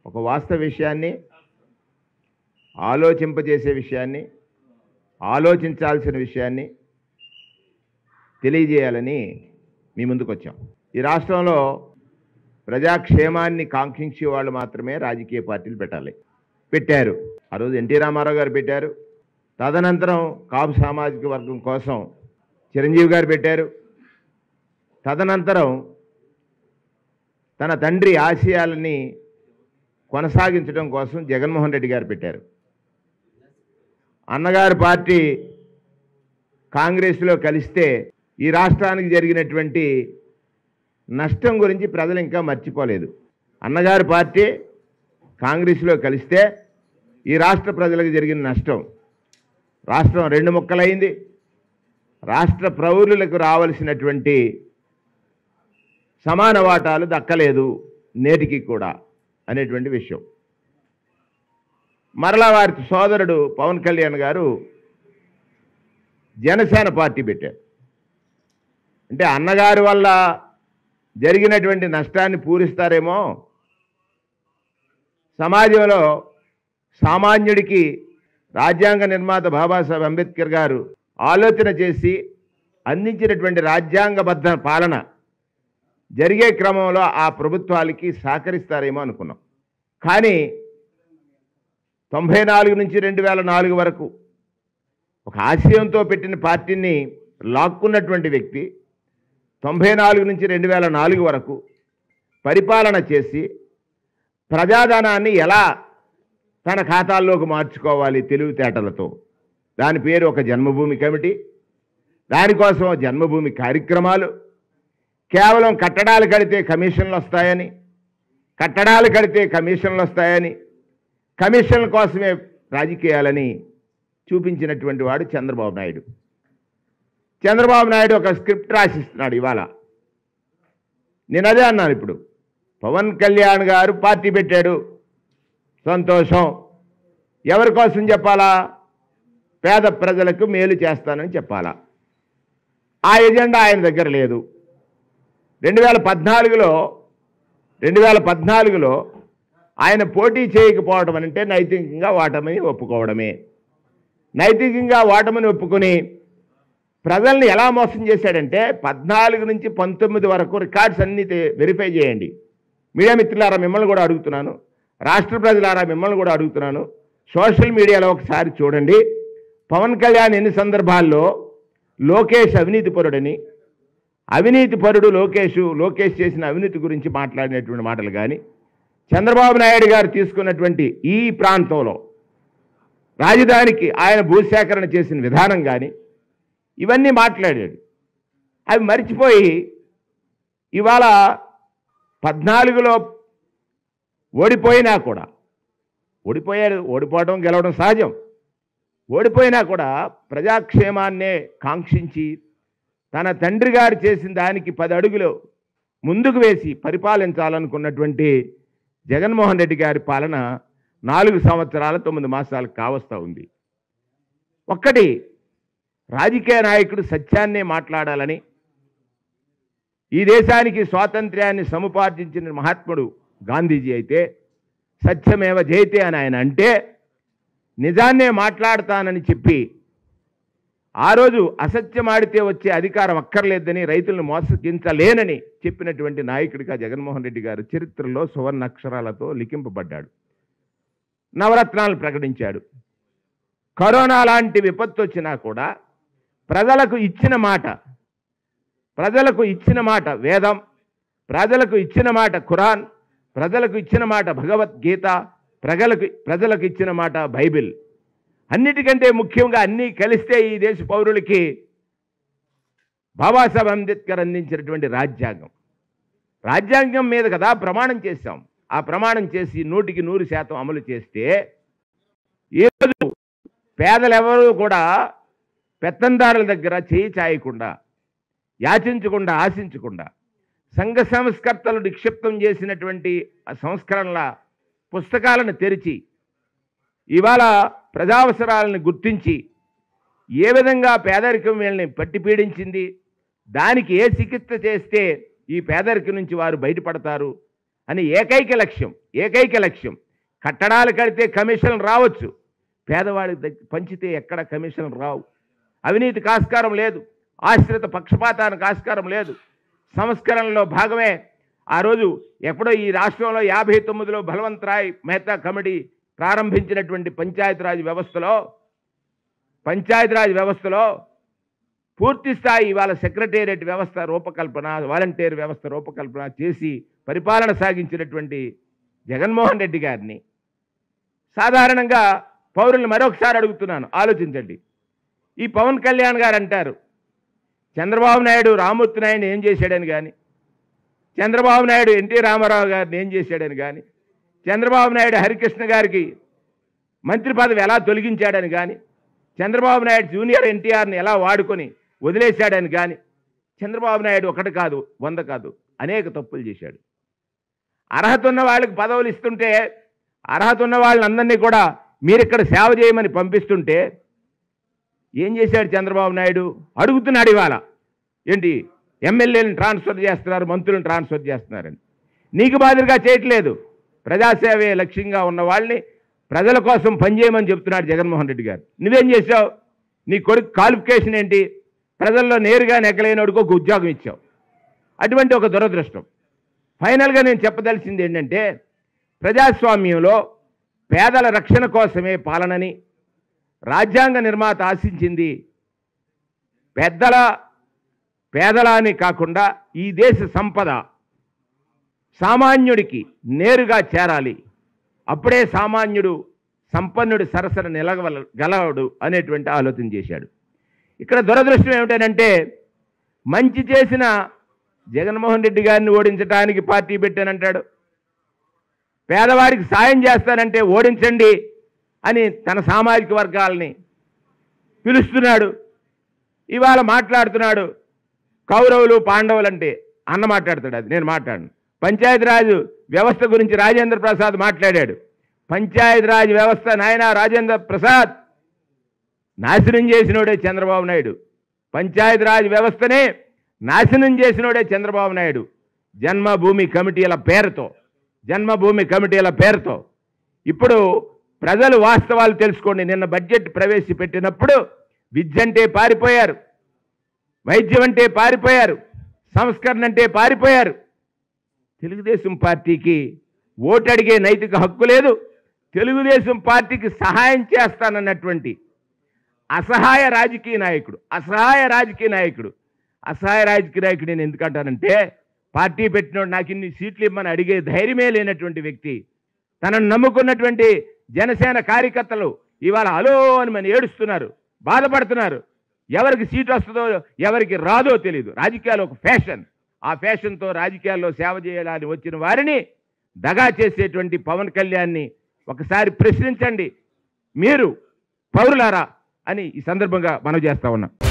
ఒక వాస్తవ విషయాన్ని ఆలోచింపజేసే విషయాన్ని ఆలోచించాల్సిన విషయాన్ని తెలియజేయాలని మీ ముందుకు వచ్చాం ఈ రాష్ట్రంలో ప్రజాక్షేమాన్ని కాంక్షించే వాళ్ళు మాత్రమే రాజకీయ పార్టీలు పెట్టాలి పెట్టారు ఆ రోజు ఎన్టీ రామారావు గారు పెట్టారు తదనంతరం కాపు సామాజిక వర్గం కోసం చిరంజీవి గారు పెట్టారు తదనంతరం తన తండ్రి ఆశయాలని కొనసాగించడం కోసం జగన్మోహన్ రెడ్డి గారు పెట్టారు అన్నగారి పార్టీ కాంగ్రెస్లో కలిస్తే ఈ రాష్ట్రానికి జరిగినటువంటి నష్టం గురించి ప్రజలు ఇంకా మర్చిపోలేదు అన్నగారి పార్టీ కాంగ్రెస్లో కలిస్తే ఈ రాష్ట్ర ప్రజలకు జరిగిన నష్టం రాష్ట్రం రెండు ముక్కలైంది రాష్ట్ర ప్రౌరులకు రావలసినటువంటి సమాన వాటాలు దక్కలేదు నేటికి కూడా అనేటువంటి విషయం మరలా వారి సోదరుడు పవన్ కళ్యాణ్ గారు జనసేన పార్టీ పెట్టారు అంటే అన్నగారి వల్ల జరిగినటువంటి నష్టాన్ని పూరిస్తారేమో సమాజంలో సామాన్యుడికి రాజ్యాంగ నిర్మాత బాబాసాహెబ్ అంబేద్కర్ గారు ఆలోచన చేసి అందించినటువంటి రాజ్యాంగబద్ధ పాలన జరిగే క్రమంలో ఆ ప్రభుత్వాలకి సహకరిస్తారేమో అనుకున్నాం కానీ తొంభై నాలుగు నుంచి రెండు వేల నాలుగు వరకు ఒక ఆశయంతో పెట్టిన పార్టీని లాక్కున్నటువంటి వ్యక్తి తొంభై నాలుగు నుంచి రెండు వేల నాలుగు వరకు పరిపాలన చేసి ప్రజాధనాన్ని ఎలా తన ఖాతాల్లోకి మార్చుకోవాలి తెలివితేటలతో దాని పేరు ఒక జన్మభూమి కమిటీ దానికోసం జన్మభూమి కార్యక్రమాలు కేవలం కట్టడాలు కడితే కమిషన్లు వస్తాయని కట్టడాలు కడితే కమిషన్లు వస్తాయని కమిషన్ల కోసమే రాజకీయాలని చూపించినటువంటి వాడు చంద్రబాబు నాయుడు చంద్రబాబు నాయుడు ఒక స్క్రిప్ట్ రాసిస్తున్నాడు ఇవాళ నేను అదే అన్నాను ఇప్పుడు పవన్ కళ్యాణ్ గారు పార్టీ పెట్టాడు సంతోషం ఎవరి కోసం చెప్పాలా పేద ప్రజలకు మేలు చేస్తానని చెప్పాలా ఆ ఎజెండా ఆయన దగ్గర లేదు రెండు వేల పద్నాలుగులో రెండు వేల పద్నాలుగులో ఆయన పోటీ చేయకపోవడం అంటే నైతికంగా ఓటమిని ఒప్పుకోవడమే నైతికంగా ఓటమిని ఒప్పుకొని ప్రజల్ని ఎలా మోసం చేశాడంటే పద్నాలుగు నుంచి పంతొమ్మిది వరకు రికార్డ్స్ అన్ని తే- వెరిఫై చేయండి మీడియా మిత్రులారా మిమ్మల్ని కూడా అడుగుతున్నాను రాష్ట్ర ప్రజలారా మిమ్మల్ని కూడా అడుగుతున్నాను సోషల్ మీడియాలో ఒకసారి చూడండి పవన్ కళ్యాణ్ ఎన్ని సందర్భాల్లో లోకేష్ అవినీతి పరుడని అవినీతి పరుడు లోకేష్ లోకేష్ చేసిన అవినీతి గురించి మాట్లాడినటువంటి మాటలు కానీ చంద్రబాబు నాయుడు గారు తీసుకున్నటువంటి ఈ ప్రాంతంలో రాజధానికి ఆయన భూసేకరణ చేసిన విధానం కానీ ఇవన్నీ మాట్లాడాడు అవి మర్చిపోయి ఇవాళ పద్నాలుగులో ఓడిపోయినా కూడా ఓడిపోయాడు ఓడిపోవడం గెలవడం సహజం ఓడిపోయినా కూడా ప్రజాక్షేమాన్నే కాంక్షించి తన తండ్రి గారు చేసిన దానికి పది అడుగులు ముందుకు వేసి పరిపాలించాలనుకున్నటువంటి జగన్మోహన్ రెడ్డి గారి పాలన నాలుగు సంవత్సరాల తొమ్మిది మాసాలు కావస్తా ఉంది ఒక్కటి రాజకీయ నాయకుడు సత్యాన్నే మాట్లాడాలని ఈ దేశానికి స్వాతంత్ర్యాన్ని సముపార్జించిన మహాత్ముడు గాంధీజీ అయితే సత్యమేవ జయతే అని ఆయన అంటే నిజాన్నే మాట్లాడతానని చెప్పి ఆ రోజు అసత్యం ఆడితే వచ్చే అధికారం అక్కర్లేదని రైతులను మోసగించలేనని చెప్పినటువంటి నాయకుడిగా జగన్మోహన్ రెడ్డి గారు చరిత్రలో సువర్ణ అక్షరాలతో లిఖింపబడ్డాడు నవరత్నాలు ప్రకటించాడు కరోనా లాంటి విపత్తు వచ్చినా కూడా ప్రజలకు ఇచ్చిన మాట ప్రజలకు ఇచ్చిన మాట వేదం ప్రజలకు ఇచ్చిన మాట ఖురాన్ ప్రజలకు ఇచ్చిన మాట భగవద్గీత ప్రజలకు ప్రజలకు ఇచ్చిన మాట బైబిల్ అన్నిటికంటే ముఖ్యంగా అన్నీ కలిస్తే ఈ దేశ పౌరులకి బాబాసాహెబ్ అంబేద్కర్ అందించినటువంటి రాజ్యాంగం రాజ్యాంగం మీద కదా ప్రమాణం చేశాం ఆ ప్రమాణం చేసి నూటికి నూరు శాతం అమలు చేస్తే ఈరోజు పేదలెవరూ కూడా పెత్తందారుల దగ్గర చేయి చాయకుండా యాచించకుండా ఆశించకుండా సంఘ సంస్కర్తలు నిక్షిప్తం చేసినటువంటి ఆ సంస్కరణల పుస్తకాలను తెరిచి ఇవాళ ప్రజావసరాలను గుర్తించి ఏ విధంగా పేదరికం వీళ్ళని పట్టి పీడించింది దానికి ఏ చికిత్స చేస్తే ఈ పేదరికం నుంచి వారు బయటపడతారు అని ఏకైక లక్ష్యం ఏకైక లక్ష్యం కట్టడాలు కడితే కమిషన్లు రావచ్చు పేదవాడికి దగ్గ- పంచితే ఎక్కడ కమిషన్లు రావు అవినీతికి ఆస్కారం లేదు ఆశ్రిత పక్షపాతానికి ఆస్కారం లేదు సంస్కరణలో భాగమే ఆ రోజు ఎప్పుడో ఈ రాష్ట్రంలో యాభై తొమ్మిదిలో బలవంత్ రాయ్ మెహతా కమిటీ ప్రారంభించినటువంటి పంచాయతీరాజ్ వ్యవస్థలో పంచాయతీరాజ్ వ్యవస్థలో పూర్తి స్థాయి ఇవాళ సెక్రటేరియట్ వ్యవస్థ రూపకల్పన వాలంటీర్ వ్యవస్థ రూపకల్పన చేసి పరిపాలన సాగించినటువంటి జగన్మోహన్ రెడ్డి గారిని సాధారణంగా పౌరుల్ని మరొకసారి అడుగుతున్నాను ఆలోచించండి ఈ పవన్ కళ్యాణ్ గారు అంటారు చంద్రబాబు నాయుడు రామూర్తి నాయుడు ఏం చేశాడని కానీ చంద్రబాబు నాయుడు ఎన్టీ రామారావు గారిని ఏం చేశాడని కానీ చంద్రబాబు నాయుడు హరికృష్ణ గారికి మంత్రి పదవి ఎలా తొలగించాడని కానీ చంద్రబాబు నాయుడు జూనియర్ ఎన్టీఆర్ని ఎలా వాడుకొని వదిలేశాడని కానీ చంద్రబాబు నాయుడు ఒకటి కాదు వంద కాదు అనేక తప్పులు చేశాడు అర్హత ఉన్న వాళ్ళకి పదవులు ఇస్తుంటే అర్హత ఉన్న వాళ్ళని అందరినీ కూడా మీరు ఇక్కడ సేవ చేయమని పంపిస్తుంటే ఏం చేశాడు చంద్రబాబు నాయుడు అడుగుతున్నాడు ఇవాళ ఏంటి ఎమ్మెల్యేలను ట్రాన్స్ఫర్ చేస్తున్నారు మంత్రులను ట్రాన్స్ఫర్ చేస్తున్నారని నీకు బాధలుగా చేయట్లేదు ప్రజాసేవే లక్ష్యంగా ఉన్న వాళ్ళని ప్రజల కోసం పనిచేయమని చెప్తున్నాడు జగన్మోహన్ రెడ్డి గారు నువ్వేం చేశావు నీ కొడుకు క్వాలిఫికేషన్ ఏంటి ప్రజల్లో నేరుగా నెగ్గలేనోడికి ఒక ఉద్యోగం ఇచ్చావు అటువంటి ఒక దురదృష్టం ఫైనల్గా నేను చెప్పదలిసింది ఏంటంటే ప్రజాస్వామ్యంలో పేదల రక్షణ కోసమే పాలనని రాజ్యాంగ నిర్మాత ఆశించింది పెద్దల పేదల అని కాకుండా ఈ దేశ సంపద సామాన్యుడికి నేరుగా చేరాలి అప్పుడే సామాన్యుడు సంపన్నుడి సరసన నిలగల గలవడు అనేటువంటి ఆలోచన చేశాడు ఇక్కడ దురదృష్టం ఏమిటంటే మంచి చేసిన జగన్మోహన్ రెడ్డి గారిని ఓడించడానికి పార్టీ పెట్టానంటాడు పేదవాడికి సాయం చేస్తానంటే ఓడించండి అని తన సామాజిక వర్గాలని పిలుస్తున్నాడు ఇవాళ మాట్లాడుతున్నాడు కౌరవులు పాండవులు అంటే అన్న మాట్లాడతాడు అది నేను మాట్లాడను పంచాయతీరాజ్ వ్యవస్థ గురించి రాజేంద్ర ప్రసాద్ మాట్లాడాడు పంచాయతీరాజ్ వ్యవస్థ నాయన రాజేంద్ర ప్రసాద్ నాశనం చేసినోడే చంద్రబాబు నాయుడు పంచాయతీరాజ్ వ్యవస్థనే నాశనం చేసినోడే చంద్రబాబు నాయుడు జన్మభూమి కమిటీల పేరుతో జన్మభూమి కమిటీల పేరుతో ఇప్పుడు ప్రజలు వాస్తవాలు తెలుసుకోండి నిన్న బడ్జెట్ ప్రవేశపెట్టినప్పుడు విద్య అంటే పారిపోయారు వైద్యం అంటే పారిపోయారు సంస్కరణ అంటే పారిపోయారు తెలుగుదేశం పార్టీకి ఓటు అడిగే నైతిక హక్కు లేదు తెలుగుదేశం పార్టీకి సహాయం చేస్తానన్నటువంటి అసహాయ రాజకీయ నాయకుడు అసహాయ రాజకీయ నాయకుడు అసహాయ రాజకీయ నాయకుడు నేను ఎందుకంటానంటే పార్టీ పెట్టినోడు నాకు ఇన్ని సీట్లు ఇమ్మని అడిగే ధైర్యమే లేనటువంటి వ్యక్తి తనను నమ్ముకున్నటువంటి జనసేన కార్యకర్తలు ఇవాళ అలో అని మన ఏడుస్తున్నారు బాధపడుతున్నారు ఎవరికి సీట్ వస్తుందో ఎవరికి రాదో తెలియదు రాజకీయాలు ఒక ఫ్యాషన్ ఆ ఫ్యాషన్తో రాజకీయాల్లో సేవ చేయాలని వచ్చిన వారిని దగా చేసేటువంటి పవన్ కళ్యాణ్ని ఒకసారి ప్రశ్నించండి మీరు పౌరులారా అని ఈ సందర్భంగా మనం చేస్తా ఉన్నాం